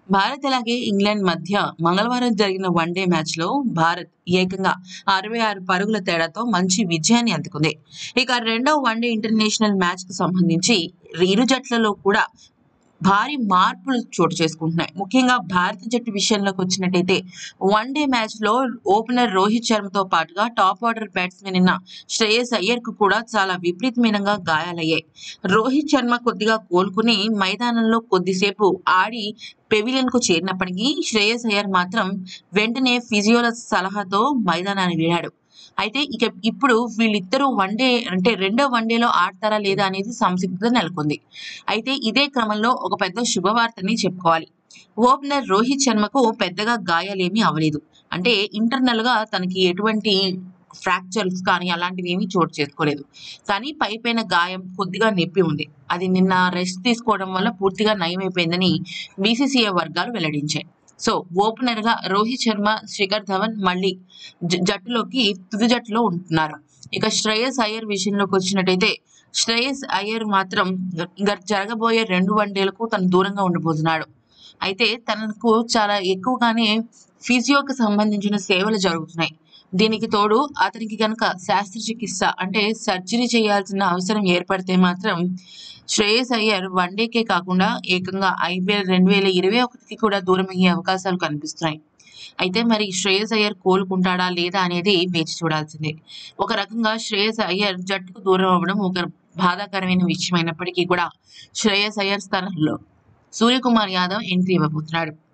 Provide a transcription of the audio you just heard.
భారత్ అలాగే ఇంగ్లాండ్ మధ్య మంగళవారం జరిగిన వన్డే మ్యాచ్లో భారత్ ఏకంగా అరవై ఆరు పరుగుల తేడాతో మంచి విజయాన్ని అందుకుంది ఇక రెండవ వన్డే ఇంటర్నేషనల్ మ్యాచ్కు సంబంధించి ఇరు జట్లలో కూడా భారీ మార్పులు చోటు చేసుకుంటున్నాయి ముఖ్యంగా భారత జట్టు విషయంలోకి వచ్చినట్టయితే వన్ డే మ్యాచ్ లో ఓపెనర్ రోహిత్ శర్మతో పాటుగా టాప్ ఆర్డర్ బ్యాట్స్మెన్ అయిన శ్రేయస్ అయ్యర్ కు కూడా చాలా విపరీతమైనగా గాయాలయ్యాయి రోహిత్ శర్మ కొద్దిగా కోలుకుని మైదానంలో కొద్దిసేపు ఆడి పెవిలియన్ కు చేరినప్పటికీ శ్రేయస్ అయ్యర్ మాత్రం వెంటనే ఫిజియోల సలహాతో మైదానాన్ని వీడాడు అయితే ఇక ఇప్పుడు వీళ్ళిద్దరూ వన్డే అంటే రెండో వన్డేలో ఆడతారా లేదా అనేది సంసిగ్ధత నెలకొంది అయితే ఇదే క్రమంలో ఒక పెద్ద శుభవార్తని చెప్పుకోవాలి ఓపెనర్ రోహిత్ శర్మకు పెద్దగా గాయాలేమీ అవ్వలేదు అంటే ఇంటర్నల్ గా తనకి ఎటువంటి ఫ్రాక్చర్స్ కానీ అలాంటివి ఏమీ చోటు చేసుకోలేదు కానీ పై పైన గాయం కొద్దిగా నొప్పి ఉంది అది నిన్న రెస్ట్ తీసుకోవడం వల్ల పూర్తిగా నయమైపోయిందని బీసీసీఐ వర్గాలు వెల్లడించాయి సో ఓపెనర్ గా రోహిత్ శర్మ శిఖర్ ధవన్ మళ్ళీ జ- జట్టులోకి తుది జట్టులో ఉంటున్నారు ఇక శ్రేయస్ అయ్యర్ విషయంలోకి వచ్చినట్టయితే శ్రేయస్ అయ్యర్ మాత్రం ఇంకా జరగబోయే రెండు వన్డేలకు తను దూరంగా ఉండబోతున్నాడు అయితే తనకు చాలా ఎక్కువగానే ఫిజియోకి సంబంధించిన సేవలు జరుగుతున్నాయి దీనికి తోడు అతనికి కనుక శస్త్రచికిత్స అంటే సర్జరీ చేయాల్సిన అవసరం ఏర్పడితే మాత్రం శ్రేయస్ అయ్యర్ వన్డేకే కాకుండా ఏకంగా ఐపీఎల్ రెండు వేల ఇరవై ఒకటికి కూడా దూరం అయ్యే అవకాశాలు కనిపిస్తున్నాయి అయితే మరి శ్రేయస్ అయ్యర్ కోలుకుంటాడా లేదా అనేది వేచి చూడాల్సిందే ఒక రకంగా శ్రేయస్ అయ్యర్ జట్టుకు దూరం అవ్వడం ఒక బాధాకరమైన విషయం అయినప్పటికీ కూడా శ్రేయస్ అయ్యర్ స్థానంలో సూర్యకుమార్ యాదవ్ ఎంట్రీ ఇవ్వబోతున్నాడు